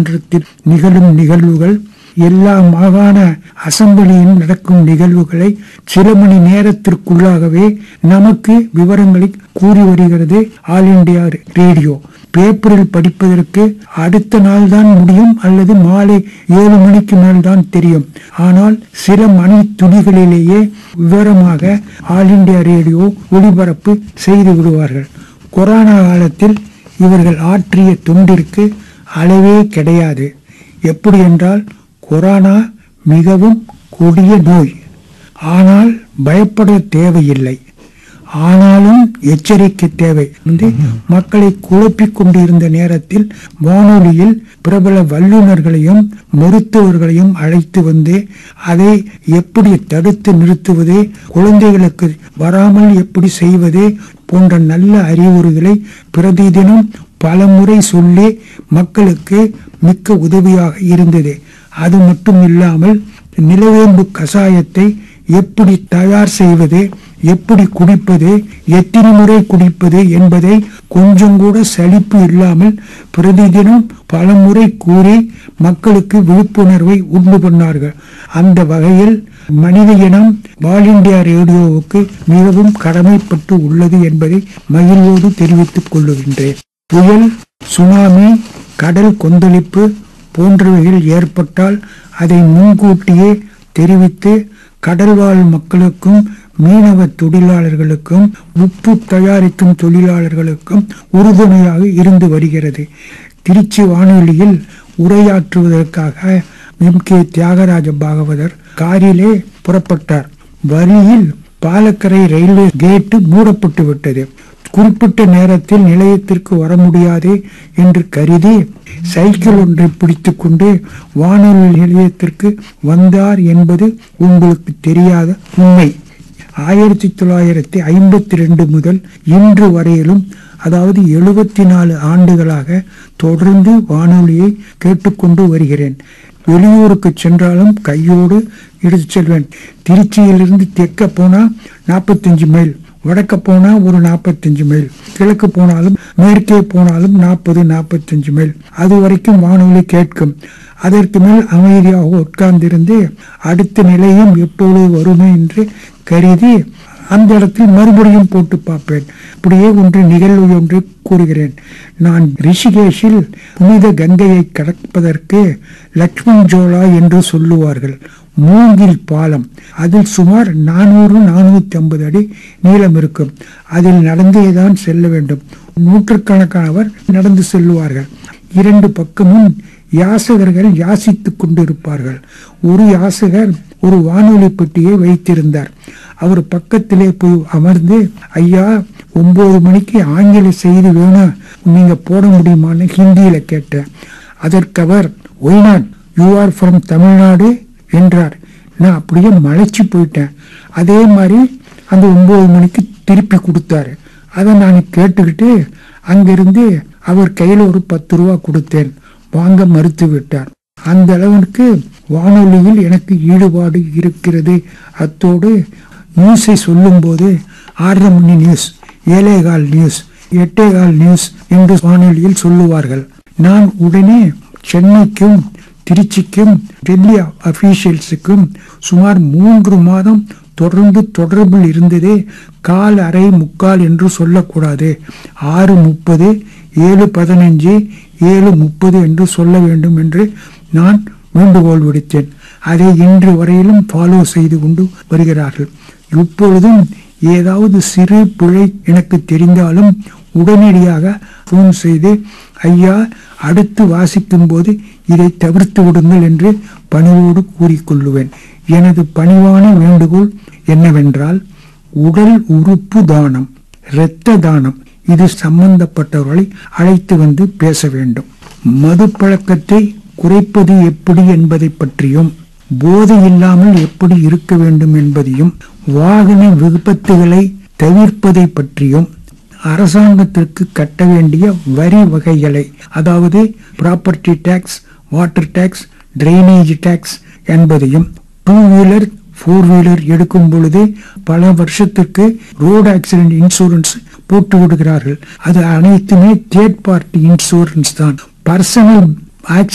சட்டமன்றத்தில் நிகழும் நிகழ்வுகள் எல்லா மாகாண அசம்பிளியும் நடக்கும் நிகழ்வுகளை சில மணி நேரத்திற்குள்ளாகவே நமக்கு விவரங்களை கூறி வருகிறது ஆல் இண்டியா ரேடியோ பேப்பரில் படிப்பதற்கு அடுத்த நாள் தான் முடியும் அல்லது மாலை ஏழு மணிக்கு மேல் தான் தெரியும் ஆனால் சில மணி துணிகளிலேயே விவரமாக ஆல் இண்டியா ரேடியோ ஒளிபரப்பு செய்து விடுவார்கள் கொரோனா காலத்தில் இவர்கள் ஆற்றிய தொண்டிற்கு அளவே கிடையாது எப்படி என்றால் கொரோனா மிகவும் கொடிய நோய் ஆனால் பயப்பட தேவையில்லை ஆனாலும் எச்சரிக்கை தேவை வந்து மக்களை குழப்பிக் கொண்டிருந்த நேரத்தில் வானொலியில் பிரபல வல்லுநர்களையும் மருத்துவர்களையும் அழைத்து வந்து அதை எப்படி தடுத்து நிறுத்துவது குழந்தைகளுக்கு வராமல் எப்படி செய்வது போன்ற நல்ல அறிவுரைகளை பிரதிதினம் பல முறை சொல்லி மக்களுக்கு மிக்க உதவியாக இருந்தது அது மட்டும் இல்லாமல் நிலவேம்பு கஷாயத்தை எப்படி தயார் செய்வது எப்படி குடிப்பது எத்தனை முறை குடிப்பது என்பதை கொஞ்சம் கூட சலிப்பு இல்லாமல் பிரதிதினம் பல முறை கூறி மக்களுக்கு விழிப்புணர்வை உண்டு பண்ணார்கள் அந்த வகையில் மனித இனம் ஆல் இண்டியா ரேடியோவுக்கு மிகவும் கடமைப்பட்டு உள்ளது என்பதை மகிழ்வோடு தெரிவித்துக் கொள்ளுகின்றேன் புயல் சுனாமி கடல் கொந்தளிப்பு போன்றவைகள் ஏற்பட்டால் அதை முன்கூட்டியே தெரிவித்து கடல்வாழ் மக்களுக்கும் மீனவ தொழிலாளர்களுக்கும் உப்பு தயாரிக்கும் தொழிலாளர்களுக்கும் உறுதுணையாக இருந்து வருகிறது திருச்சி வானொலியில் உரையாற்றுவதற்காக எம் கே தியாகராஜ பாகவதர் காரிலே புறப்பட்டார் வழியில் பாலக்கரை ரயில்வே கேட்டு மூடப்பட்டு விட்டது குறிப்பிட்ட நேரத்தில் நிலையத்திற்கு வர முடியாது என்று கருதி சைக்கிள் ஒன்றை பிடித்துக்கொண்டு வானொலி நிலையத்திற்கு வந்தார் என்பது உங்களுக்கு தெரியாத உண்மை ஆயிரத்தி தொள்ளாயிரத்தி ஐம்பத்தி ரெண்டு முதல் இன்று வரையிலும் அதாவது எழுபத்தி நாலு ஆண்டுகளாக தொடர்ந்து வானொலியை கேட்டுக்கொண்டு வருகிறேன் வெளியூருக்கு சென்றாலும் கையோடு எடுத்து செல்வேன் திருச்சியிலிருந்து தெற்க போனா நாற்பத்தஞ்சு மைல் வடக்க போனா ஒரு நாற்பத்தஞ்சு மைல் கிழக்கு போனாலும் மேற்கே போனாலும் நாற்பது நாற்பத்தஞ்சு மைல் அது வரைக்கும் வானொலி கேட்கும் அதற்கு மேல் அமைதியாக உட்கார்ந்திருந்து அடுத்த நிலையம் எப்பொழுது வருமே என்று கருதி அந்த இடத்தில் மறுபடியும் போட்டு பார்ப்பேன் இப்படியே ஒன்று நிகழ்வு ஒன்று கூறுகிறேன் நான் ரிஷிகேஷில் புனித கங்கையை கடப்பதற்கு லக்ஷ்மண் ஜோலா என்று சொல்லுவார்கள் மூங்கில் பாலம் அதில் சுமார் நானூறு நானூத்தி ஐம்பது அடி நீளம் இருக்கும் அதில் நடந்தே தான் செல்ல வேண்டும் நூற்றுக்கணக்கானவர் நடந்து செல்லுவார்கள் இரண்டு பக்கமும் யாசகர்கள் யாசித்துக் கொண்டிருப்பார்கள் ஒரு யாசகர் ஒரு வானொலி பெட்டியை வைத்திருந்தார் அவர் பக்கத்திலே போய் அமர்ந்து ஐயா ஒன்பது மணிக்கு ஆங்கில செய்தி வேணும் நீங்க போட முடியுமான்னு ஹிந்தியில கேட்டேன் அதற்கு அவர் why not you are from Tamil Nadu என்றார் நான் அப்படியே மலைச்சு போயிட்டேன் அதே மாதிரி அந்த ஒன்பது மணிக்கு திருப்பி கொடுத்தாரு அதை நான் கேட்டுக்கிட்டு அங்கிருந்து அவர் கையில் ஒரு பத்து ரூபா கொடுத்தேன் வாங்க மறுத்து விட்டார் அந்த அளவுக்கு வானொலியில் எனக்கு ஈடுபாடு இருக்கிறது அத்தோடு நியூஸை சொல்லும்போது ஆறரை மணி நியூஸ் ஏழேகால் நியூஸ் எட்டேகால் நியூஸ் என்று வானொலியில் சொல்லுவார்கள் நான் உடனே சென்னைக்கும் திருச்சிக்கும் டெல்லி அபிஷியல்ஸுக்கும் சுமார் மூன்று மாதம் தொடர்ந்து தொடர்பில் இருந்ததே கால் அரை முக்கால் என்று சொல்லக்கூடாது ஆறு முப்பது ஏழு பதினஞ்சு ஏழு முப்பது என்று சொல்ல வேண்டும் என்று நான் வேண்டுகோள் விடுத்தேன் அதை இன்று வரையிலும் ஃபாலோ செய்து கொண்டு வருகிறார்கள் இப்பொழுதும் ஏதாவது சிறு பிழை எனக்கு தெரிந்தாலும் உடனடியாக ஃபோன் செய்து ஐயா அடுத்து வாசிக்கும் போது இதை தவிர்த்து விடுங்கள் என்று பணிவோடு கூறிக்கொள்ளுவேன் எனது பணிவான வேண்டுகோள் என்னவென்றால் உடல் உறுப்பு தானம் இரத்த தானம் இது சம்பந்தப்பட்டவர்களை அழைத்து வந்து பேச வேண்டும் மது பழக்கத்தை குறைப்பது எப்படி என்பதை பற்றியும் போதை இல்லாமல் எப்படி இருக்க வேண்டும் என்பதையும் வாகன விபத்துகளை தவிர்ப்பதை பற்றியும் அரசாங்கத்திற்கு கட்ட வேண்டிய வரி வகைகளை அதாவது property tax water tax drainage tax என்பதையும் டூ வீலர் ஃபோர் வீலர் எடுக்கும் பொழுது பல வருஷத்துக்கு ரோடு ஆக்சிடென்ட் இன்சூரன்ஸ் போட்டு விடுகிறார்கள் அது அனைத்துமே தேர்ட் பார்ட்டி இன்சூரன்ஸ் தான் பர்சனல்